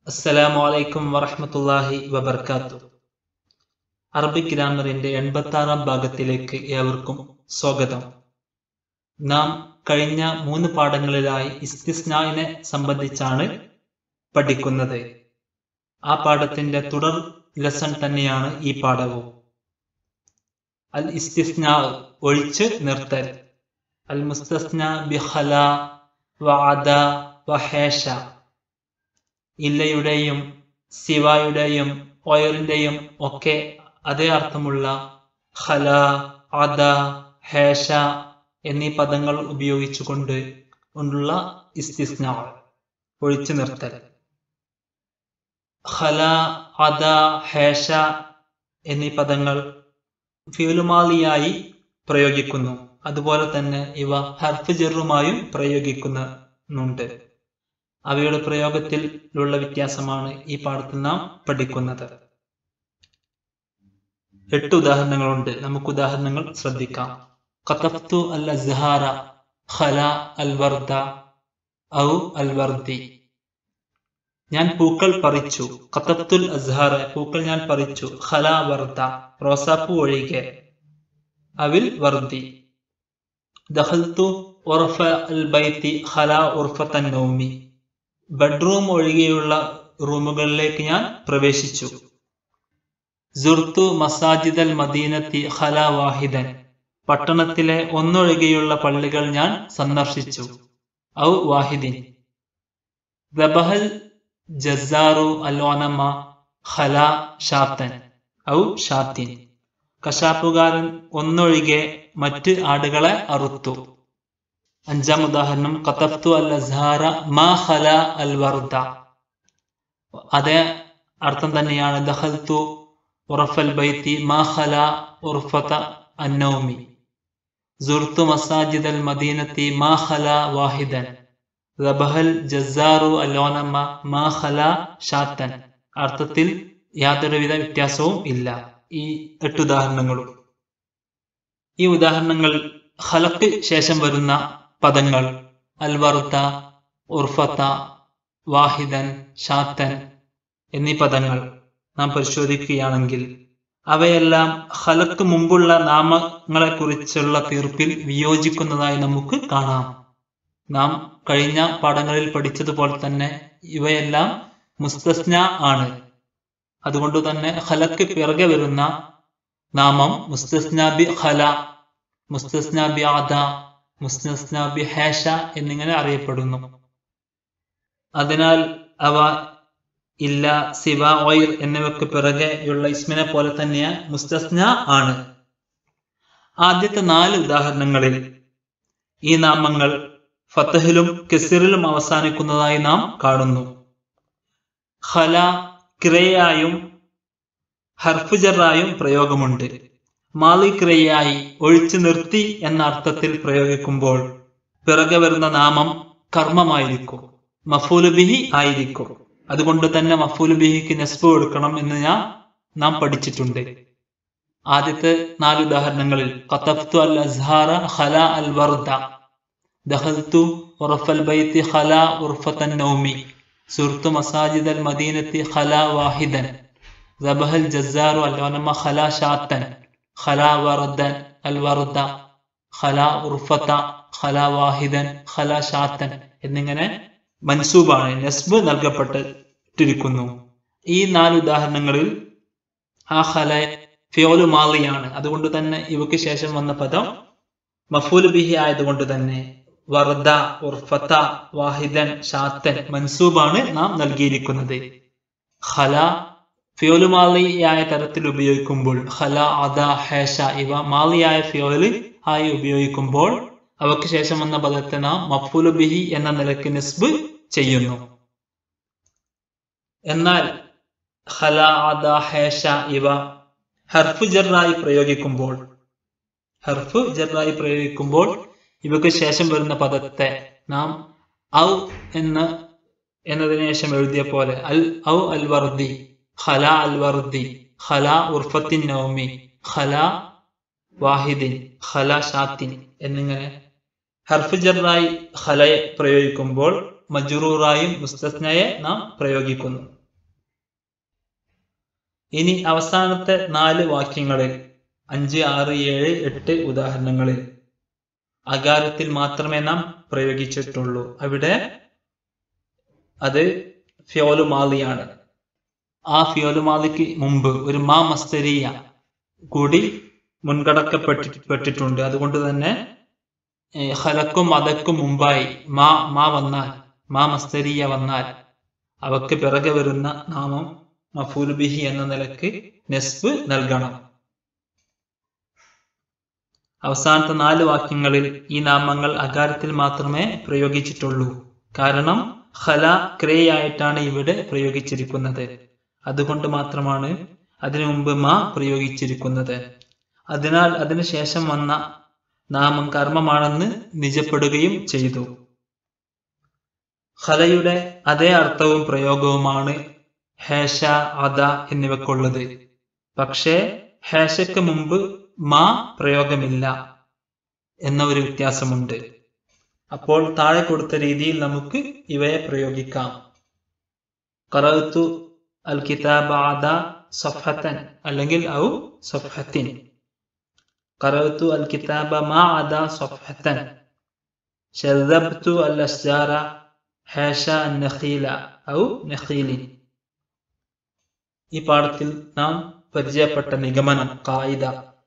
അസ്സലാമു അലൈക്കും വറഹ്മത്തുള്ളാഹി വബർക്കാത്തു അറബിക് ഗ്രാമറിന്റെ എൺപത്തി ആറാം ഭാഗത്തിലേക്ക് ഏവർക്കും സ്വാഗതം നാം കഴിഞ്ഞ മൂന്ന് പാഠങ്ങളിലായി ഇസ്തിസ്നായിനെ സംബന്ധിച്ചാണ് പഠിക്കുന്നത് ആ പാഠത്തിന്റെ തുടർ ലെസൺ തന്നെയാണ് ഈ പാഠവും അൽ ഇസ്തിസ്നാ ഒഴിച്ച് നിർത്തൽ അൽ മുസ്തസ്ന ബിഖല വഅദ വഹേഷ ഇല്ലയുടെയും സിവായുടെയും ഒയറിന്റെയും ഒക്കെ അതേ അർത്ഥമുള്ള ഖല അദ ഹേഷ എന്നീ പദങ്ങൾ ഉപയോഗിച്ചുകൊണ്ട് കൊണ്ടുള്ള ഇസ്തിസ്ന ഒഴിച്ചു നിർത്തൽ ഖല അദ ഹേഷ എന്നീ പദങ്ങൾ ഫ്യൂലുമാലിയായി പ്രയോഗിക്കുന്നു അതുപോലെ തന്നെ ഇവ ഹർഫ് ജെറുമായും പ്രയോഗിക്കുന്നുണ്ട് അവയുടെ പ്രയോഗത്തിലുള്ള വ്യത്യാസമാണ് ഈ പാഠത്തിൽ നാം പഠിക്കുന്നത് എട്ട് ഉദാഹരണങ്ങളുണ്ട് നമുക്ക് ഉദാഹരണങ്ങൾ ശ്രദ്ധിക്കാം കത്തഫ്തു അൽ അസ്ഹാറ ഖല അൽ വർദ ഔ അൽ വർദി ഞാൻ പൂക്കൾ പറിച്ചു കത്തഫ്തുൽ അസ്ഹാറ പൂക്കൾ ഞാൻ പറിച്ചു ഖല വർദ റോസാപ്പൂ ഒഴികെ അവിൽ വർദി ദഖൽത്തു ഉർഫ അൽ ബൈത്തി ഖല ഉർഫത്തൻ നൗമി ബെഡ്റൂം ഒഴികെയുള്ള റൂമുകളിലേക്ക് ഞാൻ പ്രവേശിച്ചു സുർത്തു മസാജിദ് അൽ മദീനത്തി ഖല വാഹിദൻ പട്ടണത്തിലെ ഒന്നൊഴികെയുള്ള പള്ളികൾ ഞാൻ സന്ദർശിച്ചു ഔ വാഹിദിൻ ദബഹൽ ജസാറു അലോനമ ഖല ഷാത്തൻ ഔ ഷാത്തിൻ കശാപ്പുകാരൻ ഒന്നൊഴികെ മറ്റ് ആടുകളെ അറുത്തു അഞ്ചാം ഉദാഹരണം കത്തഫ്തു അൽ അസ്ഹാറ മാ ഖല അൽ വർദ അതേ അർത്ഥം തന്നെയാണ് ദഖൽത്തു ഉറഫൽ ബൈത്തി മാ ഖല ഉർഫത അന്നൗമി സുർത്തു മസാജിദ് അൽ മദീനത്തി മാ ഖല വാഹിദൻ റബഹൽ ജസാറു അലോനമ മാ ഖല ഷാത്തൻ അർത്ഥത്തിൽ യാതൊരുവിധ വ്യത്യാസവും ഇല്ല ഈ എട്ട് ഉദാഹരണങ്ങളും ഈ ഉദാഹരണങ്ങൾ ഖലക്ക് ശേഷം വരുന്ന പദങ്ങൾ അൽവർത്ത ഉർഫത്ത വാഹിദൻ ഷാത്തൻ എന്നീ പദങ്ങൾ നാം പരിശോധിക്കുകയാണെങ്കിൽ അവയെല്ലാം ഹലക്ക് മുമ്പുള്ള നാമങ്ങളെ കുറിച്ചുള്ള തീർപ്പിൽ വിയോജിക്കുന്നതായി നമുക്ക് കാണാം നാം കഴിഞ്ഞ പാഠങ്ങളിൽ പഠിച്ചതുപോലെ തന്നെ ഇവയെല്ലാം മുസ്തസ്ന ആണ് അതുകൊണ്ട് തന്നെ ഹലക്ക് പിറകെ വരുന്ന നാമം മുസ്തസ്നാബി ഖല മുസ്തസ്നാബി ആദ മുസ്തസ്നാബി ഹേഷ എന്നിങ്ങനെ അറിയപ്പെടുന്നു അതിനാൽ അവ ഇല്ല സിവ ഓയിർ എന്നിവയ്ക്ക് പിറകെയുള്ള ഇസ്മിനെ പോലെ തന്നെ മുസ്തസ്ന ആണ് ആദ്യത്തെ നാല് ഉദാഹരണങ്ങളിൽ ഈ നാമങ്ങൾ ഫത്തഹിലും കെസിറിലും അവസാനിക്കുന്നതായി നാം കാണുന്നു ഖല ക്രിയയായും ഹർഫുജറായും പ്രയോഗമുണ്ട് മാലി ക്രിയയായി ഒഴിച്ചു നിർത്തി എന്ന അർത്ഥത്തിൽ പ്രയോഗിക്കുമ്പോൾ പിറകെ വരുന്ന നാമം കർമ്മമായിരിക്കും മഫൂലുബിഹി ആയിരിക്കും അതുകൊണ്ട് തന്നെ മഫൂലുബിഹിക്ക് നെസ്ബ് കൊടുക്കണം എന്ന് ഞാൻ നാം പഠിച്ചിട്ടുണ്ട് ആദ്യത്തെ നാല് ഉദാഹരണങ്ങളിൽ ഖത്തഫ്തു അൽ അസ്ഹാറ ഖല അൽ വർദ ദഖൽത്തു ഉറഫൽ ബൈത്തി ഖല ഉർഫത്തൻ നൗമി സുർത്തു മസാജിദ് അൽ മദീനത്തി ഖല വാഹിദൻ റബഹൽ ജസാറു അലോനമ ഖല ഷാത്തൻ ഖല വർദൻ അൽ വർദ ഖല ഉർഫത്ത ഖല വാഹിദൻ ഖല ഷാത്തൻ എന്നിങ്ങനെ മൻസൂബാണ് നസ്ബ് നൽകപ്പെട്ടിരിക്കുന്നു ഈ നാല് ഉദാഹരണങ്ങളിൽ ആ ഖല ഫിയോലു മാലിയാണ് അതുകൊണ്ട് തന്നെ ഇവയ്ക്ക് ശേഷം വന്ന പദം മഫൂൽ ബിഹി ആയതുകൊണ്ട് തന്നെ വർദ ഉർഫത്ത വാഹിദൻ ഷാത്തൻ മൻസൂബാണ് നാം നൽകിയിരിക്കുന്നത് ഖല ഫിയോലുമാലിയായ തരത്തിൽ ഉപയോഗിക്കുമ്പോൾ ഖല അദ ഹേഷ ഇവ മാലിയായ ഫിയോല് ആയി ഉപയോഗിക്കുമ്പോൾ അവയ്ക്ക് ശേഷം വന്ന പദത്തെ നാം മഫൂലു ബിഹി എന്ന നിലയ്ക്ക് നിസ്ബ് ചെയ്യുന്നു എന്നാൽ ഖല അദ ഹേഷ ഇവ ഹർഫ് ജറായി പ്രയോഗിക്കുമ്പോൾ ഹർഫ് ജറായി പ്രയോഗിക്കുമ്പോൾ ഇവയ്ക്ക് ശേഷം വരുന്ന പദത്തെ നാം ഔ എന്ന് എന്നതിന് ശേഷം എഴുതിയ പോലെ അൽ ഔ അൽ വർദി ഖല അൽ വർദി ഖല ഉർഫത്തിൻ നൗമി ഖല വാഹിദിൻ ഖല ഷാത്തിൻ എന്നിങ്ങനെ ഹർഫ് ജറായി ഖലയെ പ്രയോഗിക്കുമ്പോൾ മജുറൂറായും മുസ്തസ്നയെ നാം പ്രയോഗിക്കുന്നു ഇനി അവസാനത്തെ നാല് വാക്യങ്ങളിൽ അഞ്ച് ആറ് ഏഴ് എട്ട് ഉദാഹരണങ്ങളിൽ അകാരത്തിൽ മാത്രമേ നാം പ്രയോഗിച്ചിട്ടുള്ളൂ അവിടെ അത് ഫിയോലുമാലിയാണ് ആ ഫിയോലുമാലിക്ക് മുമ്പ് ഒരു മാ മസ്തരിയ കൂടി മുൻകടക്കപ്പെട്ടിട്ടുണ്ട് അതുകൊണ്ട് തന്നെ ഹലക്കും മതക്കും മുമ്പായി മാ മാ വന്നാൽ മാ മസ്തരിയ വന്നാൽ അവക്ക് പിറകെ വരുന്ന നാമം മഫൂൽ ബിഹി എന്ന നിലക്ക് നെസ്ബ് നൽകണം അവസാനത്തെ നാല് വാക്യങ്ങളിൽ ഈ നാമങ്ങൾ അകാരത്തിൽ മാത്രമേ പ്രയോഗിച്ചിട്ടുള്ളൂ കാരണം ഖല ക്രേയായിട്ടാണ് ഇവിടെ പ്രയോഗിച്ചിരിക്കുന്നത് അതുകൊണ്ട് മാത്രമാണ് അതിനു മുമ്പ് മാ പ്രയോഗിച്ചിരിക്കുന്നത് അതിനാൽ അതിനുശേഷം വന്ന നാമം കർമ്മമാണെന്ന് നിജപ്പെടുകയും ചെയ്തു ഖലയുടെ അതേ അർത്ഥവും പ്രയോഗവുമാണ് ഹേഷ അദ എന്നിവക്കുള്ളത് പക്ഷേ ഹേഷയ്ക്ക് മുമ്പ് മാ പ്രയോഗമില്ല എന്ന ഒരു വ്യത്യാസമുണ്ട് അപ്പോൾ താഴെ കൊടുത്ത രീതിയിൽ നമുക്ക് ഇവയെ പ്രയോഗിക്കാം കറത്തു അൽ കിതാബ് അദ സഫത്തൻ അല്ലെങ്കിൽ ഔ സഫത്തിൻ കറത്തു അൽ കിതാബ മാ അദ സഫത്തൻ ശദബ്തു അൽ അസ്ജാറ ഹേഷ നഖീല ഔ നഖീലിൻ ഈ പാഠത്തിൽ നാം പരിചയപ്പെട്ട നിഗമനം കായിക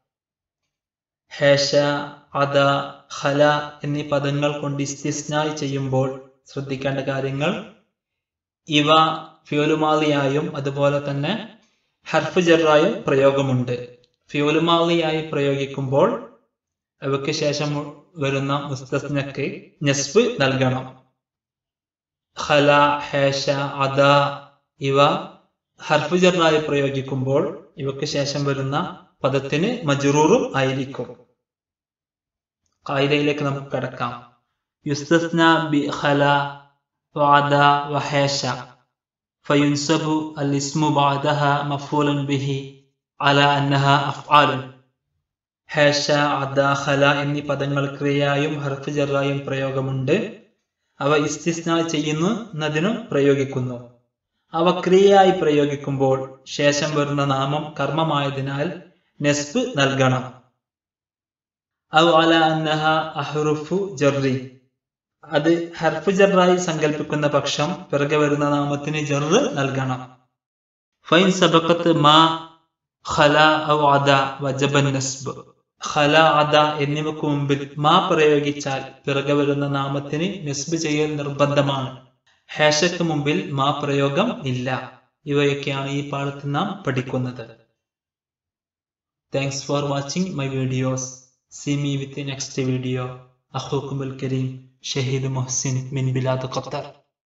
ഹേഷ അദ ഖല എന്നീ പദങ്ങൾ കൊണ്ട് ഇസ്തിസ്നായി ചെയ്യുമ്പോൾ ശ്രദ്ധിക്കേണ്ട കാര്യങ്ങൾ ഇവ ഫ്യോലുമാലിയായും അതുപോലെ തന്നെ ഹർഫ് ജറായും പ്രയോഗമുണ്ട് ഫ്യോലുമാലിയായി പ്രയോഗിക്കുമ്പോൾ അവയ്ക്ക് ശേഷം വരുന്ന മുസ്തസ്നക്ക് നെസ്ബ് നൽകണം ഖല ഹേഷ അദ ഇവ ഹർഫ് ജറായി പ്രയോഗിക്കുമ്പോൾ ഇവയ്ക്ക് ശേഷം വരുന്ന പദത്തിന് മജറൂറും ആയിരിക്കും കായികയിലേക്ക് നമുക്ക് കടക്കാം യുസ്തസ്ന ബി ഖല വഅദ വഹേഷ ഫയുൻസബു അൽ ഇസ്മു ബഅദഹ മഫൂലൻ ബിഹി അല അന്നഹ അഫ്ആലുൻ ഹേഷ അദ ഖല എന്നീ പദങ്ങൾ ക്രിയയായും ഹർഫ് ജറായും പ്രയോഗമുണ്ട് അവ ഇസ്തിസ്ന ചെയ്യുന്നതിനും പ്രയോഗിക്കുന്നു അവ ക്രിയയായി പ്രയോഗിക്കുമ്പോൾ ശേഷം വരുന്ന നാമം കർമ്മമായതിനാൽ നെസ്ബ് നൽകണം ഔ അല അന്നഹ അഹ്റുഫു ജർറി അത് ഹർഫ് ജറായി സങ്കല്പിക്കുന്ന പക്ഷം പിറകെ വരുന്ന നാമത്തിന് ജറ് നൽകണം ഫൈൻ സബക്കത്ത് മാ ഖല ഔ അദ വജബൻ നസ്ബ് ഖല അദ എന്നിവക്ക് മുമ്പിൽ മാ പ്രയോഗിച്ചാൽ പിറകെ വരുന്ന നാമത്തിന് നസ്ബ് ചെയ്യൽ നിർബന്ധമാണ് ഹേഷയ്ക്ക് മുമ്പിൽ മാ പ്രയോഗം ഇല്ല ഇവയൊക്കെയാണ് ഈ പാഠത്തിൽ നാം പഠിക്കുന്നത് thanks for watching my videos See me with the next video. أخوكم الكريم شهيد محسن من بلاد قطر